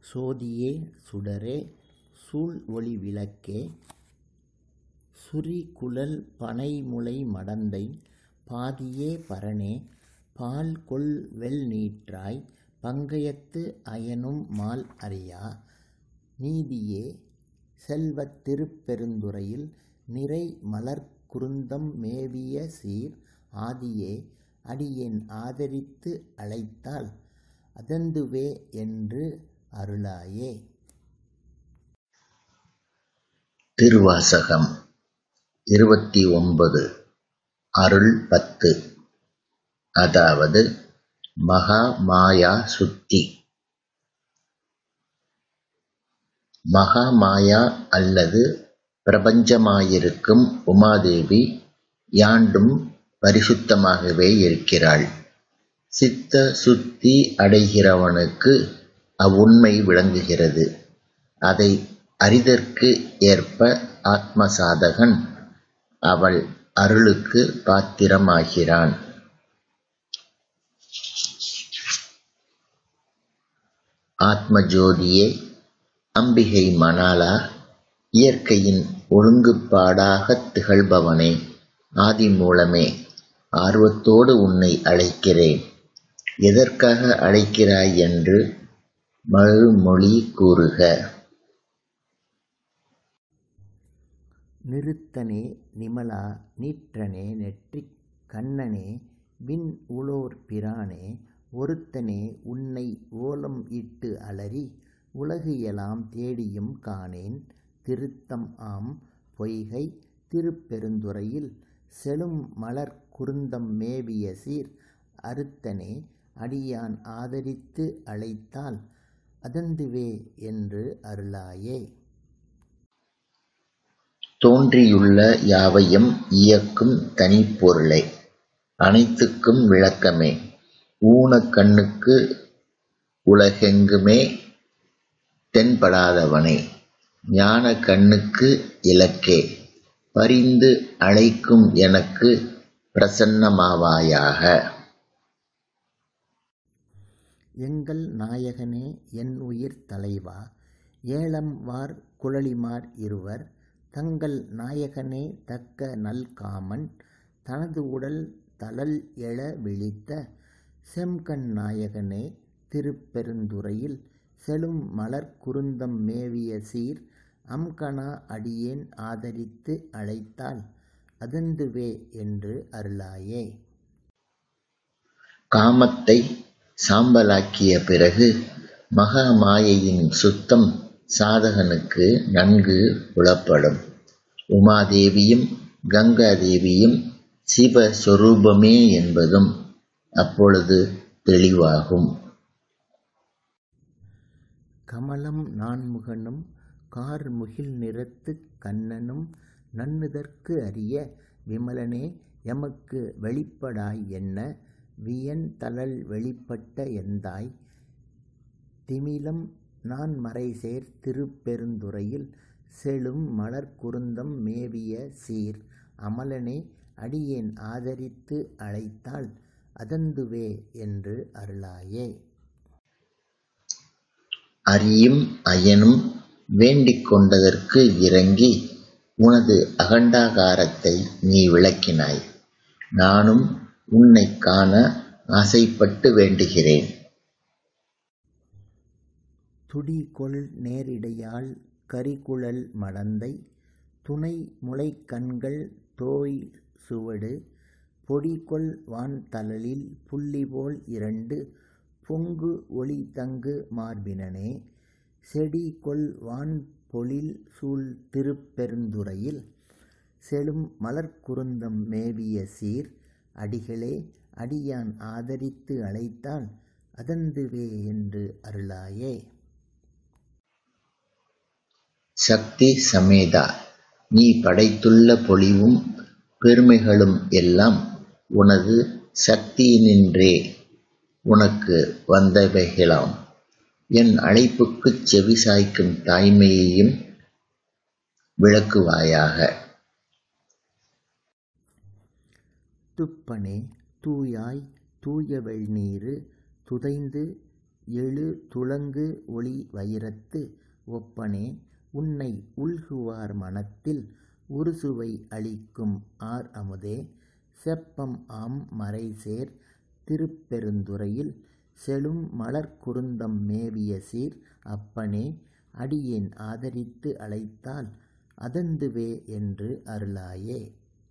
சோதியே சுடரே சூழ் ஒளி விளக்கே சுரிகுழல் பனைமுலை மடந்தை பாதியே பரனே பால் கொள் வெள் நீற்றாய் பங்கயத்து அயனும் மால் அறியா நீதியே செல்வத் திருப்பெருந்துறையில் நிறை மலர்க் குருந்தம் மேவிய சீர் ஆதியே அடியேன் ஆதரித்து அழைத்தால் அதந்துவே என்று அருளாயே திருவாசகம் இருபத்தி ஒன்பது அருள் பத்து அதாவது மகா மாயா சுத்தி மகா மாயா அல்லது பிரபஞ்சமாயிருக்கும் உமாதேவி யாண்டும் பரிசுத்தமாகவே இருக்கிறாள் சித்த சுத்தி அடைகிறவனுக்கு அவ்வுண்மை விளங்குகிறது அதை அறிதற்கு ஏற்ப ஆத்ம சாதகன் அவள் அருளுக்கு பாத்திரமாகிறான் ஆத்ம ஜோதியே அம்பிகை மணாலா இயற்கையின் ஒழுங்குப்பாடாகத் திகழ்பவனே ஆதி மூலமே ஆர்வத்தோடு உன்னை அழைக்கிறேன் எதற்காக அழைக்கிறாய் என்று மறுமொழி கூறுக நிறுத்தனே நிமலா நீற்றனே நெற்றிக் கண்ணனே விண் உளோர் பிரானே ஒருத்தனே உன்னை ஓலம் இட்டு அலறி உலகு எலாம் தேடியும் காணேன் திருத்தம் ஆம் பொய்கை திருப்பெருந்துறையில் செழும் மலர் குருந்தம் மேவிய சீர் அறுத்தனே அடியான் ஆதரித்து அழைத்தால் அதந்துவே என்று அருளாயே தோன்றியுள்ள யாவையும் இயக்கும் தனிப்பொருளே அனைத்துக்கும் விளக்கமே ஊனக் கண்ணுக்கு உலகெங்குமே தென்படாதவனே ஞான கண்ணுக்கு இலக்கே பரிந்து அழைக்கும் எனக்கு பிரசன்னமாவாயாக எங்கள் நாயகனே என் உயிர் தலைவா ஏலம் வார் குழலிமார் இருவர் தங்கள் நாயகனே தக்க நல்காமன் தனது உடல் தளல் எழ விழித்த செம்கண் நாயகனே திருப்பெருந்துறையில் செழும் மலர் குருந்தம் மேவிய சீர் அம்கணா அடியேன் ஆதரித்து அழைத்தால் அதந்துவே என்று அருளாயே காமத்தை சாம்பலாக்கிய பிறகு மகா மாயையின் சுத்தம் சாதகனுக்கு நன்கு புலப்படும் உமாதேவியும் கங்காதேவியும் சிவஸ்வரூபமே என்பதும் அப்பொழுது தெளிவாகும் கமலம் நான்முகனும் கார் முகில் நிறத்து கண்ணனும் நன்னுதற்கு அறிய விமலனே எமக்கு வெளிப்படாய் என்ன வியன் தளல் வெளிப்பட்ட எந்தாய் திமிலம் நான் மறைசேர் திருப்பெருந்துறையில் செழும் மலர் குருந்தம் மேவிய சீர் அமலனே அடியேன் ஆதரித்து அழைத்தால் அதந்துவே என்று அருளாயே அரியும் அயனும் வேண்டிக் கொண்டதற்கு இறங்கி உனது அகண்டாகாரத்தை நீ விளக்கினாய் நானும் உன்னை காண ஆசைப்பட்டு வேண்டுகிறேன் துடிகொள் நேரிடையால் கரிகுழல் மடந்தை துணை முளைக்கண்கள் தோய் சுவடு பொடிகொள் வான் தளலில் புள்ளிபோல் இரண்டு பொங்கு ஒளி தங்கு மார்பினனே செடிகொள் வான் பொழில் சூழ் திருப்பெருந்துறையில் செழும் மலர்க்குருந்தம் மேவிய சீர் அடிகளே அடியான் ஆதரித்து அழைத்தால் அதந்துவே என்று அருளாயே சக்தி சமேதா நீ படைத்துள்ள பொலிவும் பெருமைகளும் எல்லாம் உனது சக்தியினின்றே உனக்கு வந்தவைகளாம் என் அழைப்புக்குச் செவி சாய்க்கும் தாய்மையையும் விளக்குவாயாக துப்பனே தூயாய் தூய வெள்நீரு துதைந்து எழு துளங்கு ஒளி வைரத்து ஒப்பனே உன்னை உள்குவார் மனத்தில் உறுசுவை அளிக்கும் ஆர் அமுதே செப்பம் ஆம் மறைசேர் திருப்பெருந்துறையில் செழும் மலர்க்குருந்தம் மேவிய சீர் அப்பனே அடியேன் ஆதரித்து அழைத்தால் அதந்துவே என்று அருளாயே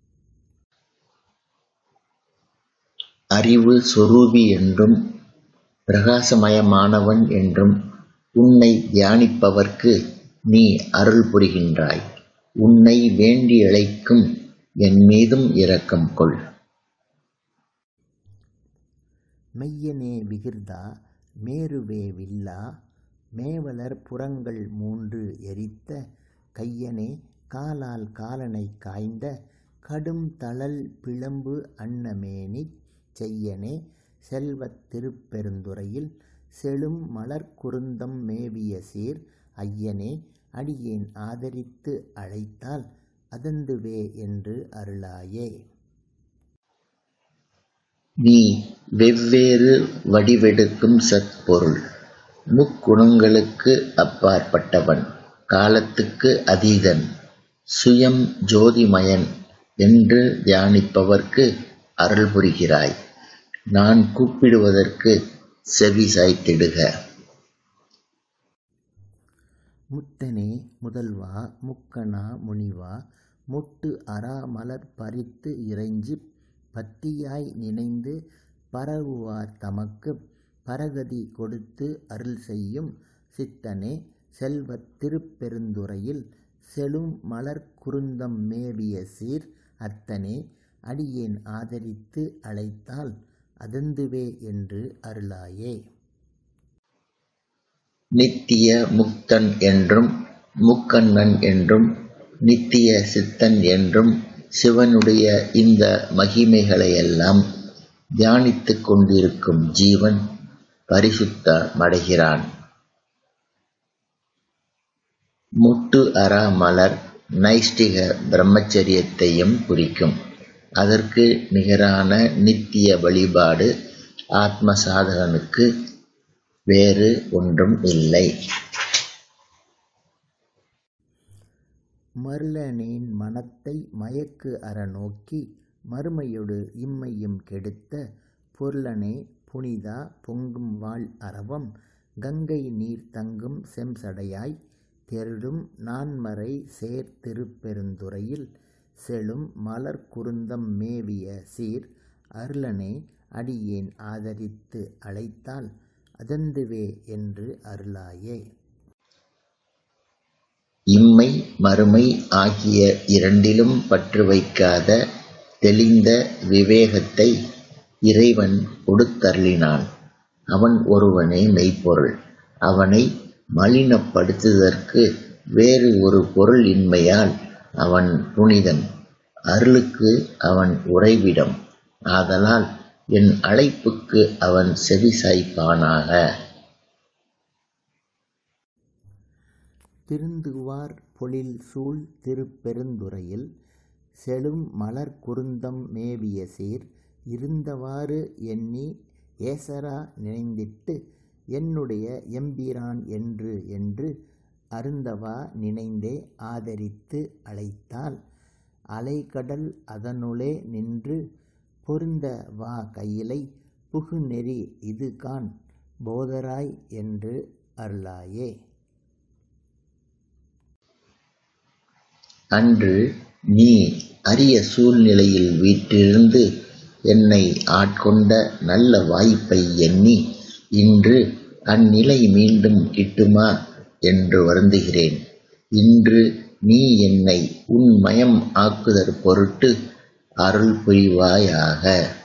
அறிவு சொரூபி என்றும் பிரகாசமயமானவன் என்றும் உன்னை தியானிப்பவர்க்கு நீ அருள் புரிகின்றாய் உன்னை வேண்டி அழைக்கும் என் மீதும் இரக்கம் கொள் மெய்யனே விகிர்தா மேருவே வில்லா மேவலர் புறங்கள் மூன்று எரித்த கையனே காலால் காலனை காய்ந்த கடும் தழல் பிளம்பு அன்னமேனிச் செய்யனே செல்வத் திருப்பெருந்துறையில் செழும் மலர்க்குருந்தம் மேவிய சீர் ஐயனே அடியேன் ஆதரித்து அழைத்தால் அதந்துவே என்று அருளாயே நீ வெவ்வேறு வடிவெடுக்கும் சத்பொருள் முக்குணங்களுக்கு அப்பாற்பட்டவன் காலத்துக்கு அதீதன் சுயம் ஜோதிமயன் என்று தியானிப்பவர்க்கு அருள் புரிகிறாய் நான் கூப்பிடுவதற்கு செவி சாய்த்திடுக முத்தனே முதல்வா முக்கணா முனிவா மொட்டு அரா மலர் பறித்து இறைஞ்சிப் பத்தியாய் நினைந்து பரவுவார் தமக்குப் பரகதி கொடுத்து அருள் செய்யும் சித்தனே செல்வத் திருப்பெருந்துறையில் செழும் மலர்க்குருந்தம் மேவிய சீர் அத்தனே அடியேன் ஆதரித்து அழைத்தால் அதந்துவே என்று அருளாயே நித்திய முக்தன் என்றும் முக்கண்ணன் என்றும் நித்திய சித்தன் என்றும் சிவனுடைய இந்த மகிமைகளையெல்லாம் தியானித்துக் கொண்டிருக்கும் ஜீவன் பரிசுத்தமடைகிறான் முட்டு அரா மலர் நைஷ்டிக பிரம்மச்சரியத்தையும் குறிக்கும் அதற்கு நிகரான நித்திய வழிபாடு ஆத்ம சாதகனுக்கு வேறு ஒன்றும் இல்லை மருளனேன் மனத்தை மயக்கு அற நோக்கி மறுமையொடு இம்மையும் கெடுத்த பொருளனே புனிதா பொங்கும் வாழ் அரவம் கங்கை நீர் தங்கும் செம்சடையாய் தெருடும் நான்மறை சேர் திருப்பெருந்துறையில் செழும் மலர் குருந்தம் மேவிய சீர் அருளனே அடியேன் ஆதரித்து அழைத்தால் அதந்துவே என்று அருளாயே இம்மை மறுமை ஆகிய இரண்டிலும் பற்று வைக்காத தெளிந்த விவேகத்தை இறைவன் கொடுத்தருளினான் அவன் ஒருவனே மெய்ப்பொருள் அவனை மலினப்படுத்துதற்கு வேறு ஒரு பொருள் இன்மையால் அவன் புனிதன் அருளுக்கு அவன் உறைவிடம் ஆதலால் என் அழைப்புக்கு அவன் செவிசாய்ப்பானாக திருந்துவார் பொழில் சூழ் திருப்பெருந்துறையில் செழும் மலர் குருந்தம் மேவிய சீர் இருந்தவாறு எண்ணி ஏசரா நினைந்திட்டு என்னுடைய எம்பிரான் என்று என்று அருந்தவா நினைந்தே ஆதரித்து அழைத்தால் அலைகடல் அதனுளே நின்று பொருந்த வா கையிலை புகுநெறி இது கான் போதராய் என்று அருளாயே அன்று நீ அரிய சூழ்நிலையில் வீற்றிருந்து என்னை ஆட்கொண்ட நல்ல வாய்ப்பை எண்ணி இன்று அந்நிலை மீண்டும் கிட்டுமா என்று வருந்துகிறேன் இன்று நீ என்னை உன் மயம் ஆக்குதற் பொருட்டு அருள் புரிவாயாக